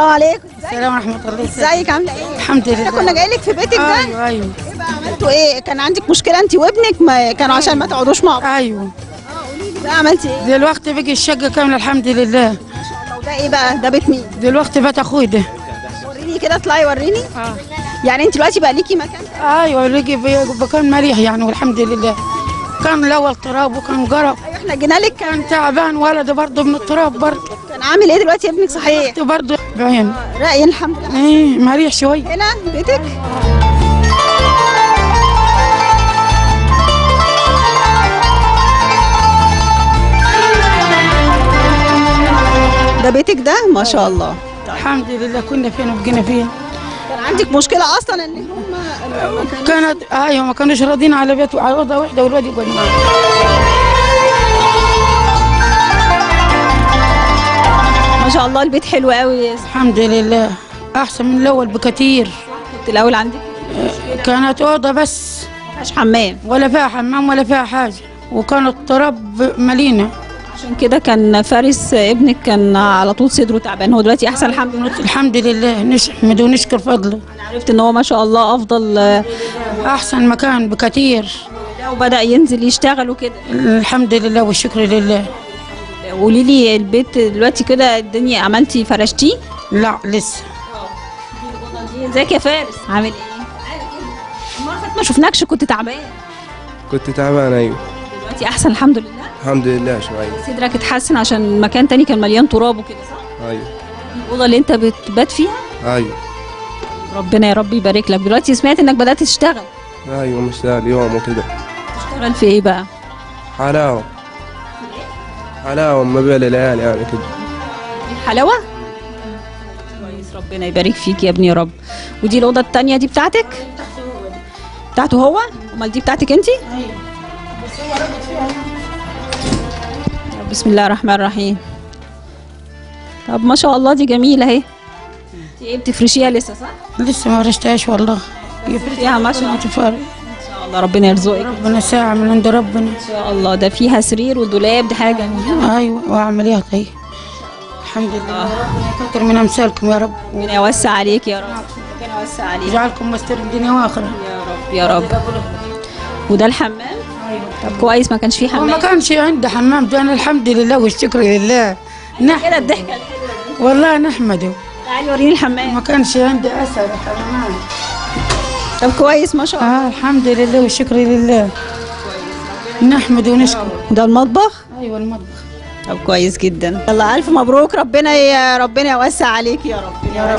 السلام عليكم السلام ورحمة الله ازيك عامله ايه الحمد احنا لله كنا جاي لك في بيتك ده ايوه ايوه ايه بقى عملتوا ايه كان عندك مشكله انت وابنك ما كانوا عشان ما تقعدوش مع بعض ايوه بقى عملتي ايه دلوقتي بقي الشقة كاملة الحمد لله ما شاء الله وده ايه بقى ده بيت مين دلوقتي بيت اخوي ده وريني كده اطلعي وريني اه يعني انت دلوقتي بقى ليكي مكان ايوه لقي بي- مكان مريح يعني والحمد لله كان الاول تراب وكان قرف ايوه احنا جينا لك كان كان تعبان ولد برضه من التراب برضه كان عامل ايه دلوقتي ابنك صحيح برضه بعين راقي الحمد لله ايه مريح شوي هنا بيتك ده بيتك ده ما شاء الله الحمد لله كنا فين وبقينا فين كان عندك مشكله اصلا ان هم ما كانوا- كانت ايوه ما كانوش راضيين على بيت على اوضه واحده والواد يقعد معاه ما شاء الله البيت حلو قوي الحمد لله احسن من الاول بكتير كنت الاول عندك كانت اوضه بس ما فيهاش حمام ولا فيها حمام ولا فيها حاجه وكان التراب ملينا عشان كده كان فارس ابنك كان على طول صدره تعبان هو دلوقتي احسن الحمد لله الحمد لله نحمد ونشكر فضله انا عرفت ان هو ما شاء الله افضل آه، احسن مكان بكتير وبدا ينزل يشتغل وكده الحمد لله والشكر لله قولي لي البيت دلوقتي كده الدنيا عملتي فرشتيه لا لسه ازيك يا فارس عامل ايه المره اللي فاتت ما شفناكش كنت تعبان كنت تعبان ايوه دلوقتي احسن الحمد لله الحمد لله شوية صدرك اتحسن عشان مكان تاني كان مليان تراب وكده صح ايوه الاوضه اللي انت بتبات فيها ايوه ربنا يا رب يبارك لك دلوقتي سمعت انك بدات تشتغل ايوه مش ده اليوم وكده تشتغل في ايه بقى حلاوة حلاوة ما بين العيال يعني كده حلاوه كويس ربنا يبارك فيك يا ابني يا رب ودي الاوضه التانية دي بتاعتك بتاعته هو امال دي بتاعتك انت بسم الله الرحمن الرحيم طب ما شاء الله دي جميله اهي دي ايه بتفرشيها لسه صح لسه ما رشتهاش والله فيها ما شاء الله تفارق ان شاء الله ربنا يرزقك ربنا ساعة من عند ربنا ان شاء الله ده فيها سرير ودولاب دي حاجه جميله ايوه واعمل ايه طيب الحمد لله ربنا يكتر من امثالكم يا رب ربنا يوسع عليك يا رب ربنا يوسع عليك ويجعلكم مستر الدنيا واخره يا رب يا رب وده الحمام طب كويس ما كانش فيه هو ما حمام كانش عندي حمام ده انا الحمد لله والشكر لله نح كده الضحكه والله نحمده تعالي وريني الحمام ما كانش عندي اثر حمام طب كويس ما شاء الله اه الحمد لله والشكر لله نحمد ونشكر وده المطبخ ايوه المطبخ طب كويس جدا يلا الف مبروك ربنا يا ربنا يوسع عليك يا رب يا رب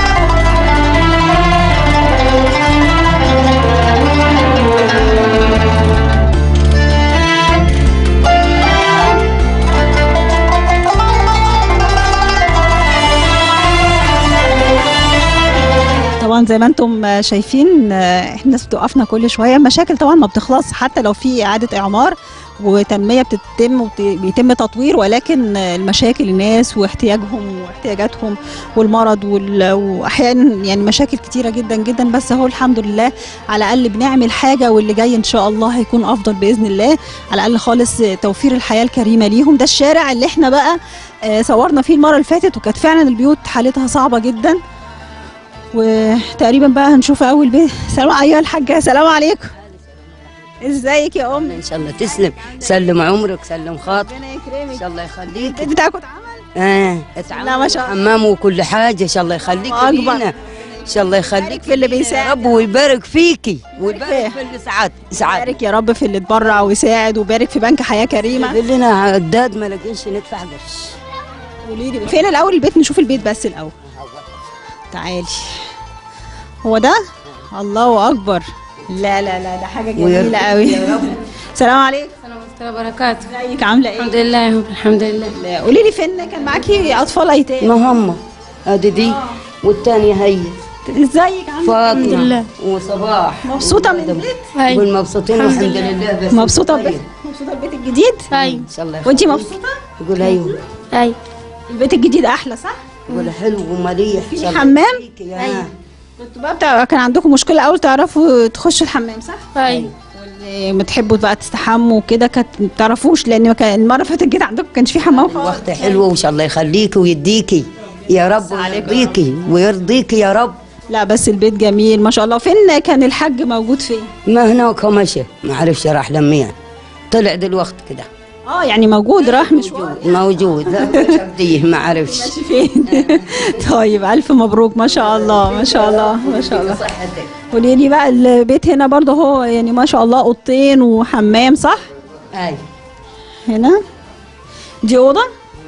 طبعا زي ما انتم شايفين آه، احنا الناس بتوقفنا كل شويه مشاكل طبعا ما بتخلص حتى لو في اعاده اعمار وتنميه بتتم وبيتم تطوير ولكن آه، المشاكل الناس واحتياجهم واحتياجاتهم والمرض وال- واحيانا يعني مشاكل كتيره جدا جدا بس هو الحمد لله على الاقل بنعمل حاجه واللي جاي ان شاء الله هيكون افضل باذن الله على الاقل خالص آه، توفير الحياه الكريمه ليهم ده الشارع اللي احنا بقى آه، صورنا فيه المره اللي فاتت وكانت فعلا البيوت حالتها صعبه جدا وتقريبا بقى هنشوف اول بيت سلام ايها الحاجه سلام عليكم ازيك يا ام ان شاء الله تسلم سلم عمرك سلم خاطرك ربنا ان يكرمك شاء الله يخليك البيت بتاعكم اتعمل اه لا، ما شاء الله. حمام وكل حاجه ان شاء الله يخليك الله أكبر. لينا ان شاء الله يخليك في اللي لينا يا بيساعد. رب ويبارك فيكي ويبارك فيه. في اللي سعاد سعاد بارك يا رب في اللي اتبرع ويساعد وبارك في بنك حياه كريمه يقول لنا عداد ما لاقينش ندفع قرش قولي لي فين الاول البيت نشوف البيت بس الاول تعالي هو ده الله اكبر لا لا لا ده حاجه جميله ويرزقك قوي سلام عليكم السلام ورحمة الله وبركاته ازيك عامله ايه الحمد لله يا رب الحمد لله لا، قولي لي فين كان معاكي اطفال ايتام ما هم ادي دي والثانيه هي ازيك عامله فاطمه وصباح مبسوطه من البيت أيوة قول مبسوطين والحمد لله بس مبسوطه طيب. بالبيت مبسوطه بالبيت الجديد أيوة ان شاء الله وانتي يخليك. مبسوطه يقول ايوه أيوة البيت الجديد احلى صح يقول حلو ومليح في إن شاء الله حمام؟ يخليك يا كنتوا بقى بتاع كان عندكم مشكله اول تعرفوا تخشوا الحمام صح أيوة واللي بتحبوا بقى تستحموا وكده كانت ما بتعرفوش لان ما كان المره اللي فاتت جيت عندكم ما كانش في حمام خالص وقت حلوة وإن شاء الله يخليكي ويديكي يا رب يرضيكي ويرضيكي يا رب لا بس البيت جميل ما شاء الله فين كان الحاج موجود فين ما هناك مشى ما عرفش راح لميان طلع دلوقت كده اه يعني موجود راح مشوار موجود لا بديه ما عرفش ماشي فين طيب الف مبروك ما شاء الله ما شاء الله ما شاء الله صحتك قولي لي بقى البيت هنا برضه هو يعني ما شاء الله اوضتين وحمام صح اي هنا دي اوضه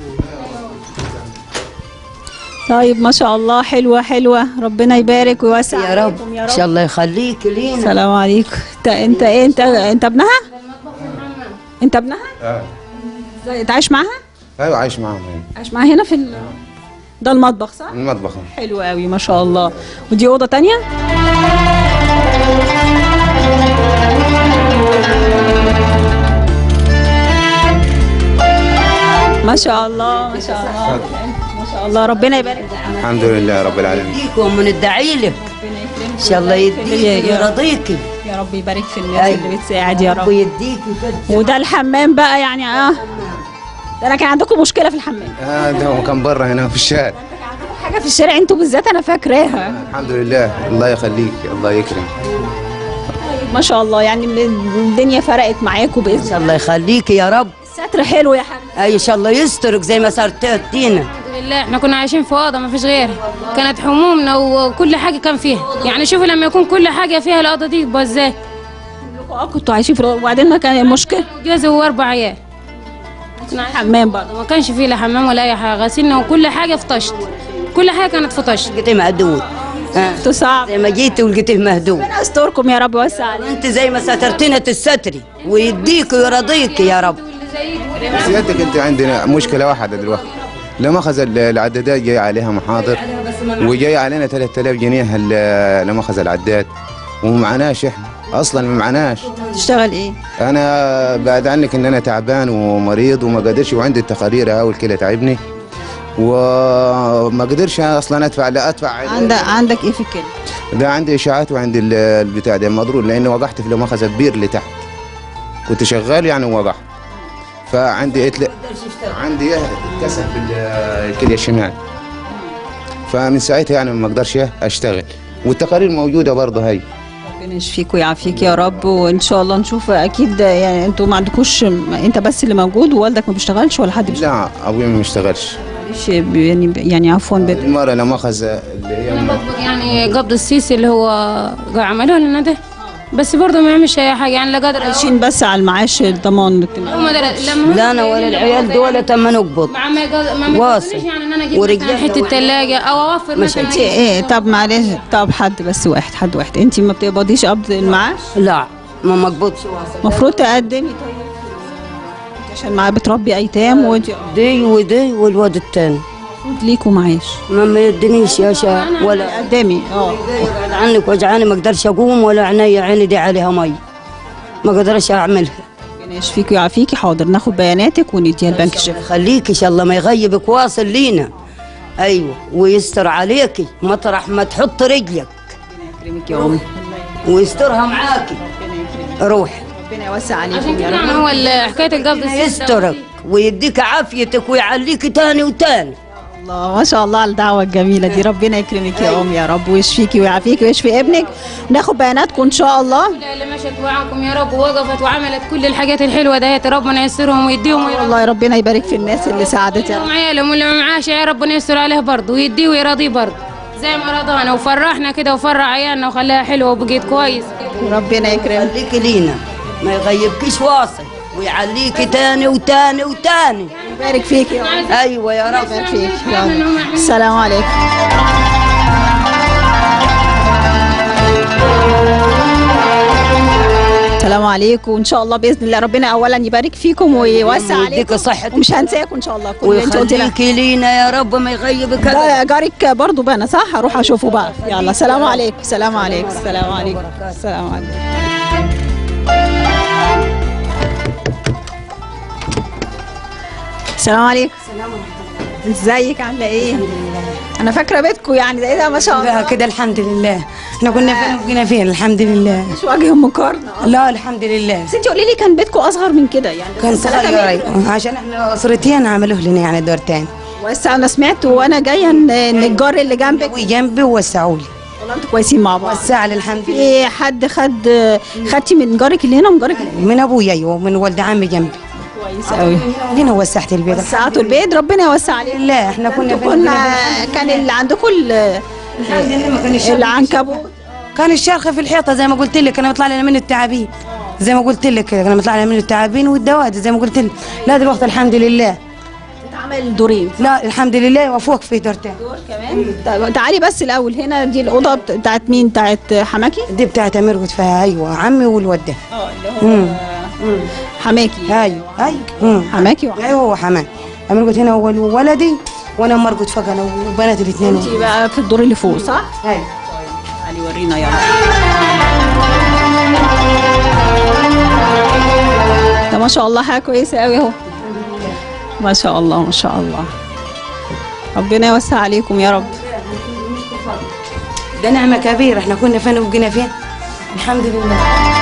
طيب ما شاء الله حلوه حلوه ربنا يبارك ويوسع يا رب عليكم يا ان رب شاء الله يخليك لينا السلام عليكم انت انت ايه انت انت ابنها انت ابنها اه ازاي انت عايش معاها ايوه عايش معاهم هنا عايش معاها هنا في ال... ده المطبخ صح المطبخ حلو قوي ما شاء الله ودي اوضه تانية ما شاء الله ما شاء الله ما شاء الله ربنا يبارك الحمد لله رب العالمين يديكم من الدعي لك ان شاء الله يديك ويرضيكي يا رب يبارك في الناس أيوة. اللي بتساعد يا رب ويديكي كده وده الحمام بقى يعني اه ده انا كان عندكم مشكله في الحمام آه ده هو كان بره هنا في الشارع حاجه في الشارع انتوا بالذات انا فاكراها الحمد لله الله يخليك الله يكرم ما شاء الله يعني الدنيا فرقت معاكم باذن ان شاء الله يخليكي يا رب الستر حلو يا حاج اي ان شاء الله يسترك زي ما صرتينا الحمد لله احنا كنا عايشين في اوضه ما فيش غيرها كانت همومنا وكل حاجه كان فيها يعني شوفي لما يكون كل حاجه فيها الاوضه دي يبقى ازاي اه كنتوا عايشين في الأوضة، وبعدين ما كان المشكله جوزي واربع عيال كنا عايشين حمام برضه ما كانش فيه لا حمام ولا اي حاجه غسلنا وكل حاجه في طشت كل حاجه كانت في طشت لقيتيه مهدود آه. انتوا صعب زي ما جيتي ولقيتيه مهدود ربنا يستركم يا رب ويوسع عليكم انت زي ما سترتينا تستري ويديكي ويرضيكي يا رب سيادتك انت عندنا مشكله واحده دلوقتي لما اخذ ال- العدادات جاي عليها محاضر وجاي علينا 3000 جنيه ال- لما اخذ العداد وما معناش احنا اصلا ما معناش تشتغل ايه انا بعد عنك ان انا تعبان ومريض وما قدرش وعندي التقارير اهو الكلى تعبني وما قدرش اصلا ادفع لا ادفع عندك عندك ايه في الكلى ده عندي اشاعات وعندي ال- البتاع ده مضروب لاني وقعت في المخزن بير لتحت كنت شغال يعني ووقعت فعندي اتل... عندي اتكسر في ال- الكليه الشمال فمن ساعتها يعني ما اقدرش اشتغل والتقارير موجوده برضه هي ربنا يشفيك ويعافيك يا رب وان شاء الله نشوف اكيد يعني انتوا ما عندكوش انت بس اللي موجود ووالدك ما بيشتغلش ولا حد بيشتغل لا ابوي ما بيشتغلش معلش يعني يعني عفوا بد... المره لما اخذ اللي هي انا بطبق يعني قبض السيسي اللي هو عملوه لنا ده بس برضه ما يعملش اي حاجه يعني لا قادر عايشين بس على المعاش الضمان الاجتماعي هم در- لما هم لا انا ولا العيال دول تم نقبض مع ما يقدر- ما واصل. يقدرنيش يعني ان انا اجيب ورجلها مثلا حته وعينها. ثلاجه او اوفر مش مثلا انت ايه طب معلش طب حد بس واحد حد واحد انت ما بتقبضيش قبض المعاش لا ما مقبضش واصل المفروض تقدمي طيب عشان معاه بتربي ايتام وانت دي ودي والواد التاني المفروض ليكوا معاش ما ما يدنيش يا شا ولا قدامي اه بعد عنك وجعاني ما اقدرش اقوم ولا عيني عيني دي عليها مي ما اقدرش اعملها ربنا يشفيكي ويعافيكي حاضر ناخد بياناتك ونديها البنك الشفاء خليك ان شاء الله ما يغيبك واصل لينا ايوه ويستر عليكي مطرح ما تحط رجلك يكرمك يا امي ويسترها معاكي روحي ربنا يوسع عشان عليكم كده يا رب يعني هو ال- حكايه القبض السيسي يسترك ويديك عافيتك ويعليك تاني وتاني الله ما شاء الله على الدعوة الجميلة دي ربنا يكرمك يا أم يا رب ويشفيكي ويعافيكي ويشفي ابنك ناخد بياناتكم إن شاء الله اللي مشت معاكم يا رب ووقفت وعملت كل الحاجات الحلوه ديت ربنا ييسرهم ويديهم ويرضيهم والله ربنا يبارك في الناس اللي ساعدت يا رب عيالهم واللي ما معاش يا ربنا يستر عليه برضه ويديه ويرضيه برضه زي ما رضانا وفرحنا كده وفرح عيالنا وخلاها حلوه وبقيت كويس ربنا يكرمك خليك لينا ما يغيبكيش واصل ويعليك تاني وتاني وتاني يبارك فيك يا رب ايوه يا رب يبارك فيك يا رب السلام عليكم السلام عليكم وان شاء الله باذن الله ربنا اولا يبارك فيكم ويوسع ويديك عليكم صحتك. ومش هنساكم ان شاء الله كل اللي انت قلتي لها. ويخليكي لينا يا رب ما يغيبك أبداً. ده جارك برضو بنا صح هروح اشوفه بقى يلا سلام عليكم سلام عليكم سلام عليكم سلام عليكم السلام عليكم ازيك عامله ايه انا فاكره بيتكم يعني ده ايه ده ما شاء الله بقى كده الحمد لله احنا كنا فين وجينا فين الحمد لله مش وجه مقارنه لا الحمد لله بس انت قولي لي كان بيتكم اصغر من كده يعني كان ثلاثة صغير متر. عشان احنا اسرتين عملوه لنا يعني دور تاني وسع انا سمعت وانا جايه ان إن الجار اللي جنبك وجنبي ووسعوا لي والله انتوا كويسين مع بعض وسع لي الحمد لله في حد خد خدتي من جارك اللي هنا ومن جارك اللي من ابويا ايوه ومن ولد عمي جنبي كويس قوي هنا وسعت البيت وسعتوا البيت ربنا يوسع عليكم لا احنا كنا انتوا كنا كان اللي عندكم ال- العنكبوت كان الشرخ في الحيطه زي ما قلت لك انا بيطلع لنا منه التعابين زي ما قلت لك كده كان بيطلع لنا منه التعابين والدوادي زي ما قلت لك لا دلوقتي الحمد لله اتعمل دورين لا الحمد لله وفوق في دورتين كمان طيب تعالي بس الاول هنا دي الاوضه بت- بتاعت مين بتاعت حماكي دي بتاعت امير قلت فيها ايوه عمي والواد ده اه اللي هو حماكي ايوه ايوه مم. حماكي وحماكي ايوه هو حماد امير قلت هنا هو ولدي وانا مرقد فوق انا وبنات الاثنين انت بقى في الدور اللي فوق صح؟ ايوه تعالي ورينا يلا ده ما شاء الله حاجه كويسه قوي اهو ما شاء الله ما شاء الله ربنا يوسع عليكم يا رب ده نعمه كبيره احنا كنا فين وبقينا فين الحمد لله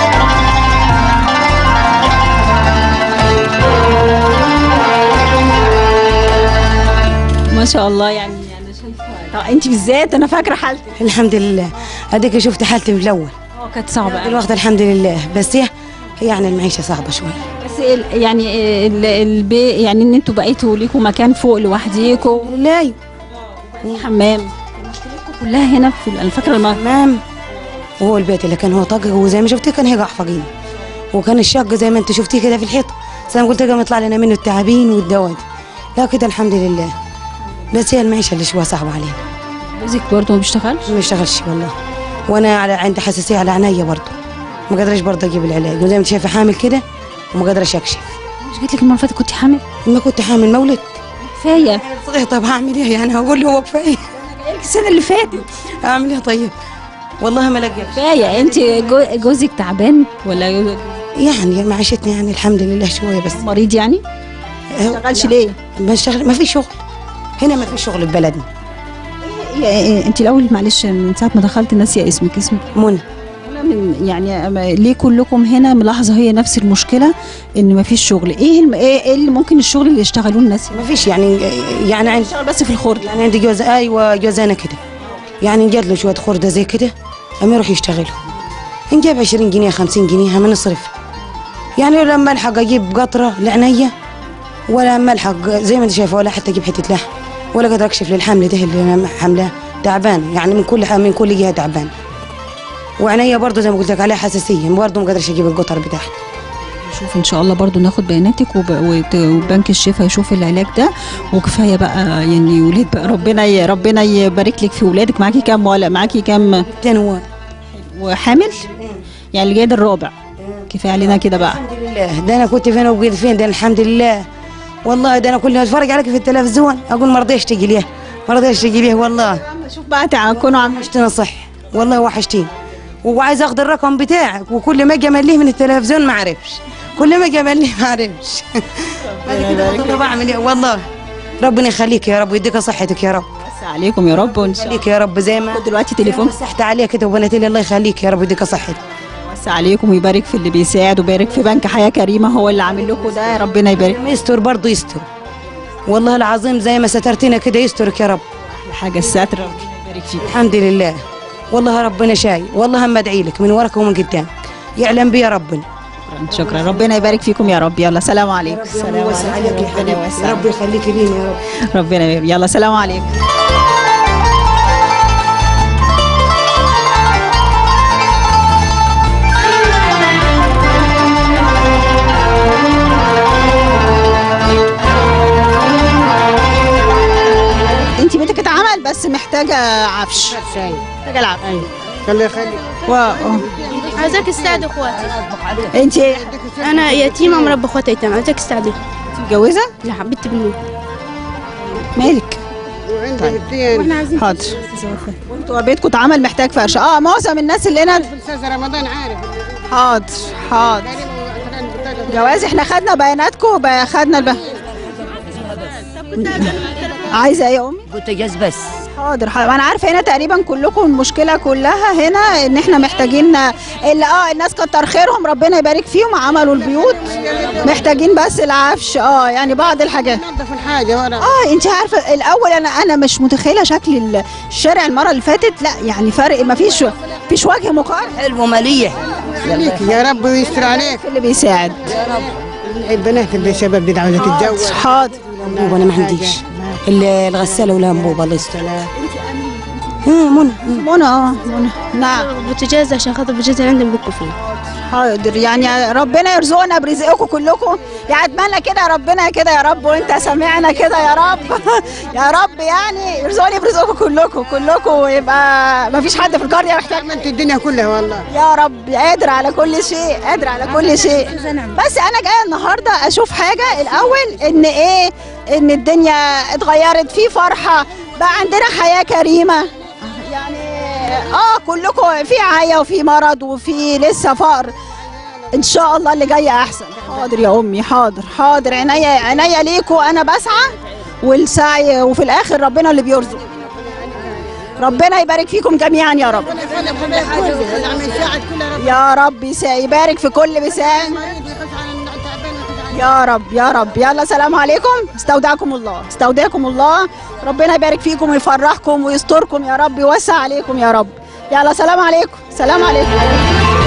ما شاء الله يعني انا شايفه طب انت بالذات انا فاكره حالتك الحمد لله اديك شفت حالتي من الاول اه كانت صعبه قوي دلوقتي الحمد لله بس هي هي يعني المعيشه صعبه شوي بس ال- يعني ال- البي يعني ان انتوا بقيتوا ليكوا مكان فوق لوحديكوا لا حمام مشكلتكم كلها هنا في انا فاكره الم- تمام وهو البيت اللي كان هو طاقه وزي ما شفتي كان هيقع فوقينا وكان الشق زي ما انت شفتيه كده في الحيط زي ما قلت لك يطلع لنا منه التعابين والدواد لا كده الحمد لله بس هي المعيشه اللي شويه صعبه علينا جوزك برضه ما بيشتغلش ما اشتغلش والله وانا على عندي حساسيه على عينيا برضه ما قدرش برضه اجيب العلاج وزي ما انت شايفه حامل كده وما قدرش اكشف مش جيت لك المره اللي فاتت كنت حامل ما كنت حامل مولد كفايه صحيح طب هعمل ايه يعني هقول له هو كفايه جايلك السنه اللي فاتت اعمل ايه طيب والله ما لقيت كفايه انت جو- جوزك تعبان ولا جوزك يعني معيشتنا يعني الحمد لله شويه بس مريض يعني ما اشتغلش ليه ما اشتغل ما في شغل هنا ما في شغل في بلدنا انت الاول معلش من ساعه ما دخلت ناسيه اسمك اسمك منى انا من يعني أما ليه كلكم هنا ملاحظه هي نفس المشكله ان ما فيش شغل ايه الم... ايه إيه اللي ممكن الشغل اللي يشتغلوه الناس ما فيش يعني يعني عندي يشتغل بس في الخرد يعني عندي جوز ايوه جوزانا كده يعني جات له شويه خرده زي كده اما يروح يشتغلوا نجيب 20 جنيه 50 جنيه ما نصرف يعني لما الحق اجيب قطره لعينيا ولا اما الحق زي ما انت شايفه ولا حتى اجيب حته لحم ولا قادر اكشف للحمل ده اللي انا حاملاه تعبان يعني من كل من كل جهه تعبان وعينيا برضه زي ما قلت لك عليها حساسيه برضه ما قادرش اجيب القطر بتاعها نشوف ان شاء الله برضو ناخد بياناتك وب... وت- وبنك الشفا يشوف العلاج ده وكفايه بقى يعني ولاد بقى ربنا ي... ربنا يبارك لك في ولادك معاكي كام ولا معاكي كام تنوى وحامل يعني اللي جاي ده الرابع كفايه علينا كده بقى الحمد لله ده انا كنت فين وبقيت فين ده الحمد لله والله ده انا كل ما اتفرج عليك في التلفزيون اقول ما رضيش تجي ليه ما رضيش تجي ليه والله شوف بقى تعاونوا عم وحشتنا صح والله وحشتين وعايز اخد الرقم بتاعك وكل ما اجي امليه من التلفزيون ما عرفش كل ما اجي امليه ما عرفش بعد كده قلت له بعمل ايه والله ربنا يخليك يا رب ويديك صحتك يا رب بس عليكم يا رب وان شاء الله يخليك يا رب زي ما خد دلوقتي تليفون مسحت عليك كده وبنات لي الله يخليك يا رب ويديك صحتك بس عليكم ويبارك في اللي بيساعد ويبارك في بنك حياه كريمه هو اللي عامل لكم ده ربنا يبارك ما يستر برضه يستر والله العظيم زي ما سترتنا كده يسترك يا رب احلى حاجه الستر ربنا يبارك فيك الحمد لله والله ربنا شاي والله هم ادعي لك من وراك ومن قدام يعلم بي ربنا شكرا شكرا ربنا يبارك فيكم يا رب يلا سلام عليكم سلام يوسع عليك يا ربنا حبيبي يوسع يا رب يخليك لينا يا رب ربنا يبارك يلا سلام عليكم انت بيتك اتعمل بس محتاجه عفش محتاجه العفش خلي خلي و... آه. عايزاك تساعد اخواتي انت ايه انا يتيمه مربى اخواتي ايتام عايزاك تساعدي متجوزه لا بنت بنوت مالك وعندي بنتين واحنا عايزين حاضر وانتوا بيتكم اتعمل محتاج فرش اه معظم الناس اللي هنا استاذ رمضان عارف حاضر حاضر جواز احنا خدنا بياناتكم خدنا الب... عايزه ايه يا امي بوتاجاز بس حاضر حاضر انا عارفه هنا تقريبا كلكم المشكله كلها هنا ان احنا محتاجين اللي اه الناس كتر خيرهم ربنا يبارك فيهم عملوا البيوت محتاجين بس العفش اه يعني بعض الحاجات نظف الحاجه ورا اه انت عارفه الاول انا انا مش متخيله شكل ال- الشارع المره اللي فاتت لا يعني فرق ما فيش فيش وجه مقارنه حلو مليح عليك يا رب ويستر عليك اللي بيساعد البنات اللي الشباب اللي عاوزه تتجوز حاضر انبوبه انا ما عنديش ال- الغساله ولا انبوبه الله يستر ها منى منى اه منى نعم بوتجاز عشان خاطر البوتجاز اللي عندهم بكوا فيه حاضر يعني ربنا يرزقنا برزقكم كلكم يعني اتمنى كده يا ربنا كده يا رب وانت سامعنا كده يا رب يا رب يعني يرزقني برزقكم كلكم كلكم ويبقى ما فيش حد في القريه محتاج انت الدنيا كلها والله يا رب قادر على كل شيء قادر على كل شيء بس انا جايه النهارده اشوف حاجه الاول ان ايه ان الدنيا اتغيرت في فرحه بقى عندنا حياه كريمه يعني اه كلكم في عيا وفي مرض وفي لسه فقر ان شاء الله اللي جاي احسن حاضر يا امي حاضر حاضر عينيا عينيا ليكوا انا بسعى والسعي وفي الاخر ربنا اللي بيرزق ربنا يبارك فيكم جميعا يا رب يا رب يسا- يبارك في كل بيساعد يا رب يا رب يلا سلام عليكم استودعكم الله استودعكم الله ربنا يبارك فيكم ويفرحكم ويستركم يا رب يوسع عليكم يا رب يلا سلام عليكم سلام عليكم